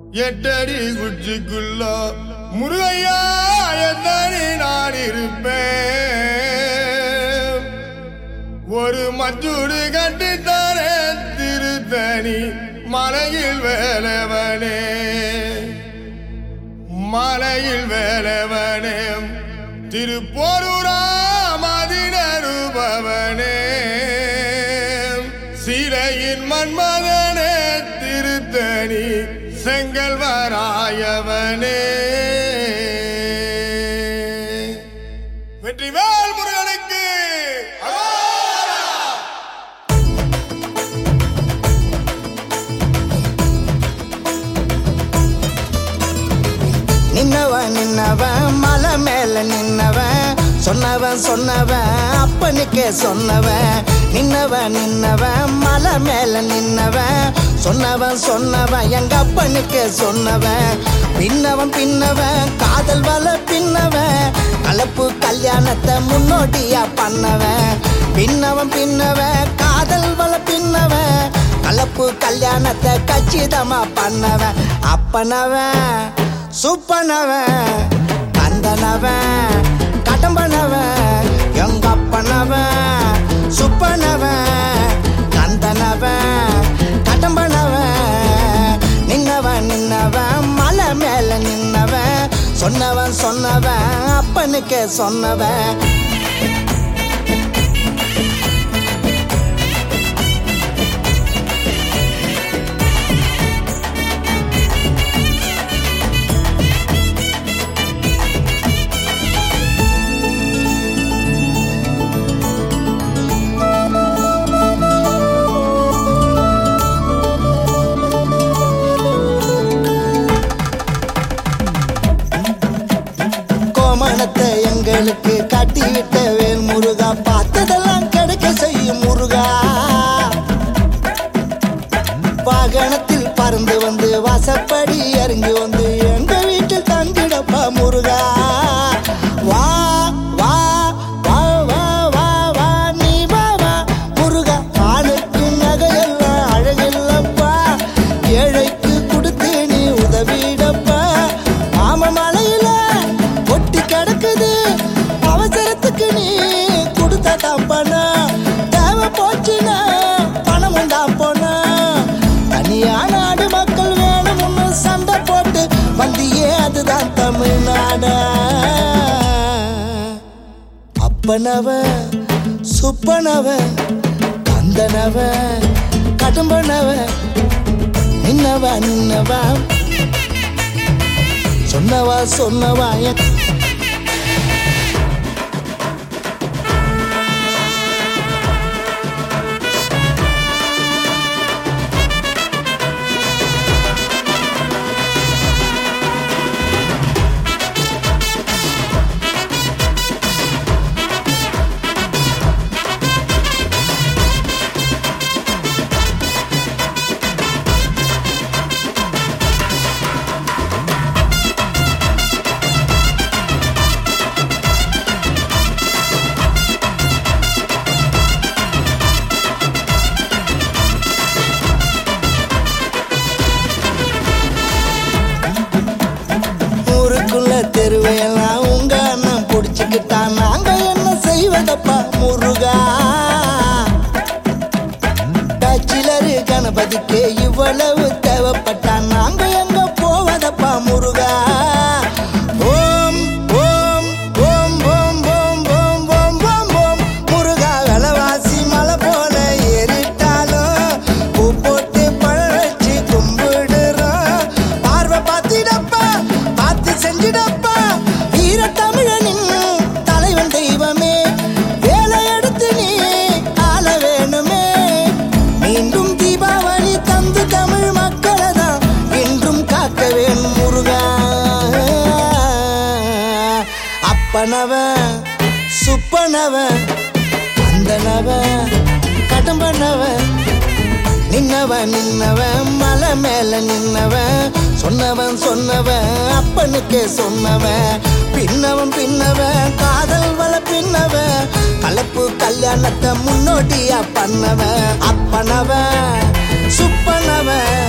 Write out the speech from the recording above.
எட்டடி குச்சிக்குள்ள முருகையா எத்தடி நான் இருப்பேன் ஒரு மச்சூடு கட்டித்தாரே திருத்தணி மலையில் வேலவனே மலையில் வேலவனே திருப்போரூரா மதினருபவனே சிறையின் மன்மதனே திருத்தணி செங்கல்வராயவனே வெற்றிவேல் முருகனுக்கு அரோகரா! நின்னவன் நின்னவன் மலை மேல நின்னவன் சொன்னவன் சொன்னவன் அப்பனுக்கே சொன்னவன் நின்னவன் நின்னவன் மலை மேல நின்னவன் சொன்னவன் சொன்னவன் எங்க அப்பனுக்கே சொன்னவன் பின்னவன் பின்னவன் காதல் வல பின்னவன் கலப்பு கல்யாணத்தை முன்னோட்டியா பண்ணவன் பின்னவன் பின்னவன் காதல் வல பின்னவன் கலப்பு கல்யாணத்தை கச்சிதமா பண்ணவன் அப்பனவன் சூப்பனவன் கந்தனவன் கடம்பனவன் எங்க அப்பனவன் சுப்பனவன் கந்தனவன் கடம்பனவன் நின்னவன் நின்னவன் மலை மேல நின்னவன் சொன்னவன் சொன்னவன் அப்பனுக்கே சொன்னவன் கோமணத்தை எங்களுக்கு காட்டிவிட்ட வேல் முருகா பார்த்ததெல்லாம் கிடைக்க செய்யும் முருகா வாகனத்தில் பறந்து வந்து வாசப்படி இறங்கி வந்து எங்க வீட்டில் தங்கிடப்பா முருகா வா வா வா வா வா வா நீ வா வா முருகா ஆணுக்கு நகையெல்லாம் அழகில்லப்பா ஏழைக்கு கொடுத்து நீ உதவிடப்பா மாம மலையில ஒட்டி கிடக்குது அவசரத்துக்கு நீ கொடுத்த தப்பனா தேவை போச்சுன்னா பணமும் தான் போனா தனியா நாடு மக்கள் வேணும்னு சண்டை போட்டு வந்தியே அதுதான் தமிழ்நாடு அப்பனவ சுப்பனவ கந்தனவ கடும்பனவ நின்னவ நின்னவ சொன்னவா சொன்னவா என் ஊருக்குள்ள தெருவையெல்லாம் உங்க அண்ணன் புடிச்சுக்கிட்டான் நாங்க என்ன செய்வதப்பா முருகா பேச்சிலரு கணபதிக்கு இவ்வளவு தேவைப்பட்டான் நாங்க எங்க போவதப்பா முருகா ஓம் ஓம் ஓம் ஓம் ஓம் ஓம் ஓம் ஓம் ஓம் முருகா விலவாசி மலை போல ஏறிட்டாலும் பூ போட்டு பழம் வச்சு கும்பிடுறோம் பார்வை பார்த்திடப்பா பார்த்து செஞ்சிடப்பா வீர தமிழனின் தலைவன் தெய்வமே வேலை எடுத்து நீ ஆள வேணுமே மீண்டும் தீபாவளி தந்து தமிழ் மக்களை தான் என்றும் காக்க வேணும் முருகா அப்பனவன் சுப்பனவன் அந்தனவன் கடம்பனவன் நின்னவன் நின்னவன் மலை மேல நின்னவன் சொன்னவன் சொன்னவன் அப்பனுக்கே சொன்னவன் பின்னவன் பின்னவன் காதல் வள பின்னவன் கலப்பு கல்யாணத்தை முன்னோட்டியா பண்ணவன் அப்பனவன் சுப்பனவன்